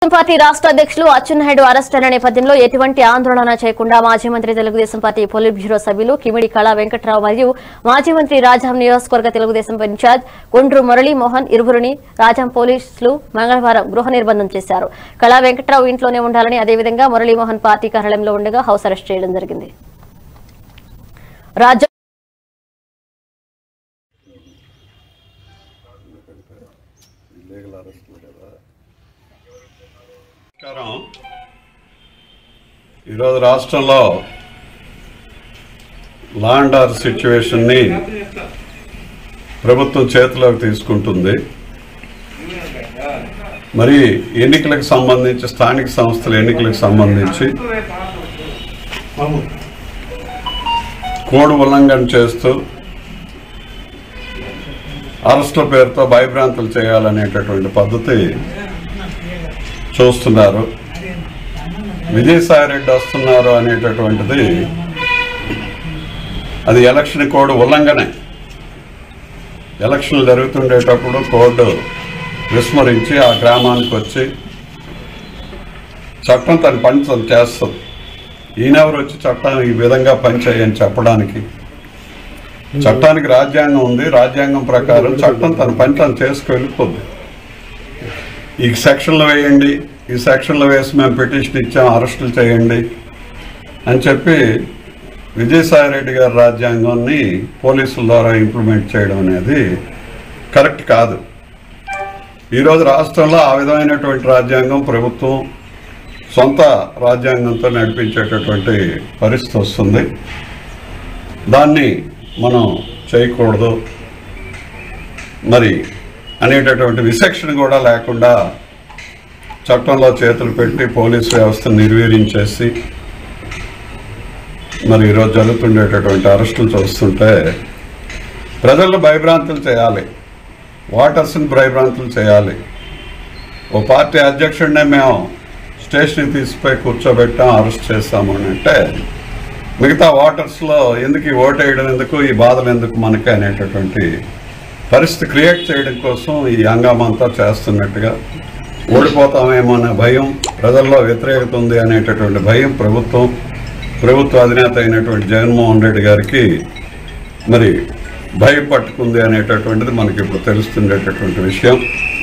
party రాష్ట్ర అధ్యక్షులు Atchannaidu arrest అయిన నేపథ్యంలో ఎటువంటి ఆందోళన చేయకుండా మాజీ మంత్రి తెలుగుదేశం పార్టీ పొలిట్ బ్యూరో సభ్యులు కిమిడి కళా వెంకట్రావు మరియు మాజీ మంత్రి రాజాం నియోజకవర్గ తెలుగుదేశం ఇన్ఛార్జ్ కొండ్రు మురళీమోహన్ ఇరువురిని రాజాం పోలీసులు మంగళవారం గృహ నిర్బంధం చేశారు కళా వెంకట్రావు ఇంట్లోనే ఉండాలని అదేవిధంగా మురళీమోహన్ పార్టీ కార్యాలయంలో ఉండగా హౌస్ అరెస్ట్ చేయడం జరిగింది రాజ్యం నమస్కారం ఈరోజు రాష్ట్రంలో లాండ్ ఆర్ సిచ్యువేషన్ని ప్రభుత్వం చేతిలోకి తీసుకుంటుంది మరి ఎన్నికలకు సంబంధించి స్థానిక సంస్థల ఎన్నికలకు సంబంధించి కోడ్ ఉల్లంఘన చేస్తూ అరెస్టుల పేరుతో భయభ్రాంతులు చేయాలనేటటువంటి పద్ధతి చూస్తున్నారు విజయసాయి రెడ్డి వస్తున్నారు అనేటటువంటిది అది ఎలక్షన్ కోడ్ ఉల్లంఘనే ఎలక్షన్లు జరుగుతుండేటప్పుడు కోడ్ విస్మరించి ఆ గ్రామానికి వచ్చి చట్టం తన పని తను చేస్తుంది ఈయనెవరు వచ్చి చట్టం ఈ విధంగా పనిచేయని చెప్పడానికి చట్టానికి రాజ్యాంగం ఉంది రాజ్యాంగం ప్రకారం చట్టం తన పని తను చేసుకు వెళ్ళిపోద్ది ఈ సెక్షన్లో వేయండి ఈ సెక్షన్లో వేసి మేము పిటిషన్ ఇచ్చాం అరెస్టులు చేయండి అని చెప్పి విజయసాయి రెడ్డి గారి రాజ్యాంగాన్ని పోలీసుల ద్వారా ఇంప్లిమెంట్ చేయడం అనేది కరెక్ట్ కాదు ఈరోజు రాష్ట్రంలో ఆ విధమైనటువంటి రాజ్యాంగం ప్రభుత్వం సొంత రాజ్యాంగంతో నడిపించేటటువంటి పరిస్థితి వస్తుంది దాన్ని మనం చేయకూడదు మరి అనేటటువంటి విచక్షణ కూడా లేకుండా చట్టంలో చేతులు పెట్టి పోలీసు వ్యవస్థను నిర్వీర్యించేసి మరి ఈరోజు జరుగుతుండేటటువంటి అరెస్టులు చూస్తుంటే ప్రజలను భయభ్రాంతులు చేయాలి ఓటర్స్ని భయభ్రాంతులు చేయాలి ఓ పార్టీ అధ్యక్షుడినే మేము స్టేషన్కి తీసుకుపోయి కూర్చోబెట్టాం అరెస్ట్ చేస్తాము అని అంటే మిగతా ఓటర్స్లో ఎందుకు ఈ ఓటు వేయడం ఎందుకు ఈ బాధలు ఎందుకు మనకి అనేటటువంటి పరిస్థితి క్రియేట్ చేయడం కోసం ఈ హంగామా అంతా చేస్తున్నట్టుగా ఓడిపోతామేమో అనే భయం ప్రజల్లో వ్యతిరేకత ఉంది అనేటటువంటి భయం ప్రభుత్వం ప్రభుత్వ అధినేత అయినటువంటి జగన్మోహన్ రెడ్డి గారికి మరి భయం పట్టుకుంది అనేటటువంటిది మనకి ఇప్పుడు తెలుస్తుండేటటువంటి విషయం